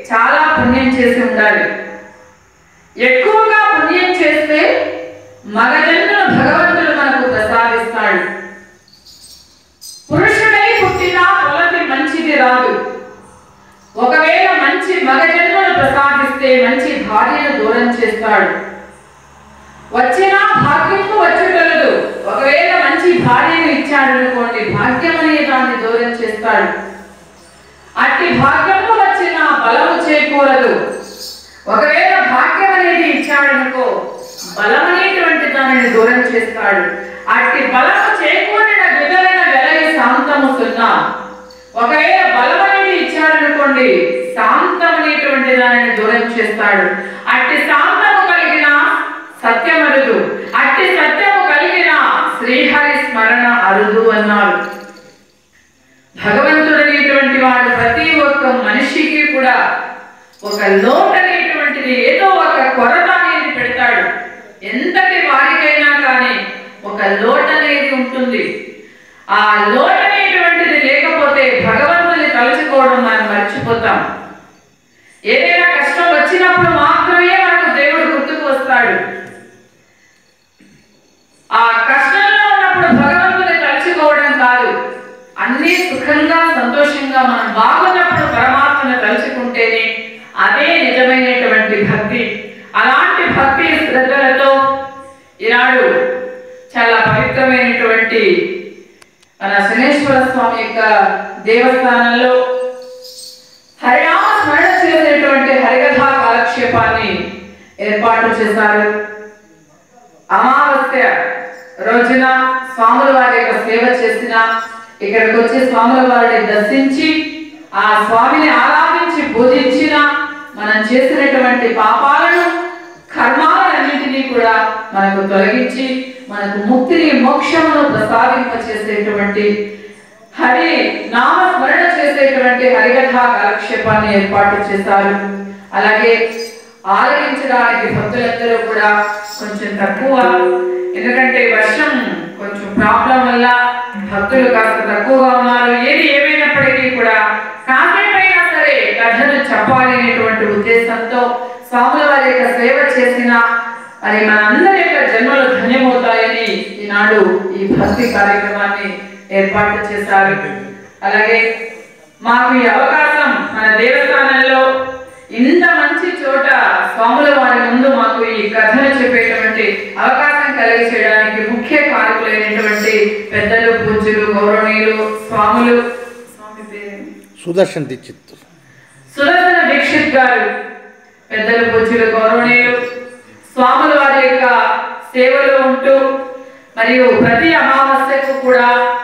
చాలా పుణ్యం చేసి ఉండాలి ఎక్కువగా పుణ్యం చేస్తే మగజన్మను భగవంతుడు మనకు ప్రసాదిస్తాడు పురుషుడై పుట్టినా పొలతి మంచిది రాదు ఒకవేళ మంచి మగజన్మను ప్రసాదిస్తే మంచి భార్యను దూరం చేస్తాడు వచ్చినా భాగ్యము వచ్చగలదు ఒకవేళ మంచి భార్యను ఇచ్చాడు అనుకోండి భాగ్యం అనే దాన్ని దూరం చేస్తాడు అట్టి భాగ్యము వచ్చిన బలము చేకూరదు ఒకవేళ భాగ్యం అనేది ఇచ్చాడనుకో బలం అనేటువంటి దానిని దూరం చేస్తాడు అట్టి బలము చేకూరిన విధమైన వెలయి శాంతము సున్నా ఒకవేళ బలం అనేది ఇచ్చాడనుకోండి శాంతం అనేటువంటి దానిని దూరం చేస్తాడు అట్టి శాంతము కలిగిన సత్యం అరుదు అట్టి సత్యము కలిగిన శ్రీహరి స్మరణ అరుదు అన్నారు భగవంతుడు అనేటువంటి వాడు ప్రతి ఒక్క మనిషికి కూడా ఒక లోటు అనేటువంటిది ఏదో ఒక కొరత అనేది పెడతాడు ఎంతటి వారికైనా కానీ ఒక లోటు అనేది ఉంటుంది ఆ లోటు అనేటువంటిది లేకపోతే భగవంతుని తలుచుకోవడం మనం మర్చిపోతాం ఏదైనా కష్టం వచ్చినప్పుడు మాత్రమే మనకు దేవుడు గుర్తుకు వస్తాడు ఆ కష్టంలో ఉన్నప్పుడు భగవంతుని తలుచుకోవడం కాదు అన్నీ సుఖంగా సంతోషంగా మనం బాగున్నప్పుడు పరమాత్మను తలుచుకుంటేనే అదే నిజమైనటువంటి భక్తి అలాంటి భక్తి శ్రద్ధలతో ఈనాడు చాలా పవిత్రమైనటువంటి మన శనేశ్వర స్వామి యొక్క దేవస్థానంలో హరినామ స్మరణ చేసేటువంటి హరికథా కాలక్షేపాన్ని ఏర్పాటు చేశారు అమావాస్య రోజున స్వాముల వారి యొక్క సేవ చేసిన ఇక్కడికి వచ్చి స్వాముల వారిని దర్శించి ఆ స్వామిని ఆరాధించి పూజించిన మనం చేసినటువంటి పాపాలను కర్మాలన్నింటినీ కూడా మనకు తొలగించి మనకు ముక్తిని మోక్షమును ప్రసాదింపచేసేటువంటి హరి నామ స్మరణ చేసేటువంటి హరికథ కాలక్షేపాన్ని ఏర్పాటు చేశారు అలాగే ఆలయించడానికి భక్తులందరూ కూడా కొంచెం తక్కువ ఎందుకంటే వర్షం కొంచెం ప్రాబ్లం వల్ల భక్తులు కాస్త తక్కువగా ఉన్నారు ఏది ఏమైనప్పటికీ కూడా కాసేపైనా సరే కథను చెప్పాలి అనేటువంటి ఉద్దేశంతో స్వాముల వారి యొక్క సేవ చేసిన మరి మనందరి యొక్క జన్మలు ధన్యమవుతాయని ఈనాడు ఈ భక్తి కార్యక్రమాన్ని ఏర్పాటు చేశారు అలాగే మాకు ఈ అవకాశం మన దేవస్థానంలో ఇంత మంచి చోట స్వాముల వారి ముందు మాకు ఈ కథను చెప్పేటువంటి అవకాశం కలిగి చేయడానికి ముఖ్య కారకులైనటువంటి పెద్దలు పూజ్యులు గౌరవనీయులు స్వాములు స్వామి పేరేంటి? సుదర్శన్ దీక్షిత్ సుదర్శన దీక్షిత్ గారు పెద్దలు పూజ్యులు గౌరవనీయులు స్వాముల వారి యొక్క సేవలో ఉంటూ మరియు ప్రతి అమావాస్యకు కూడా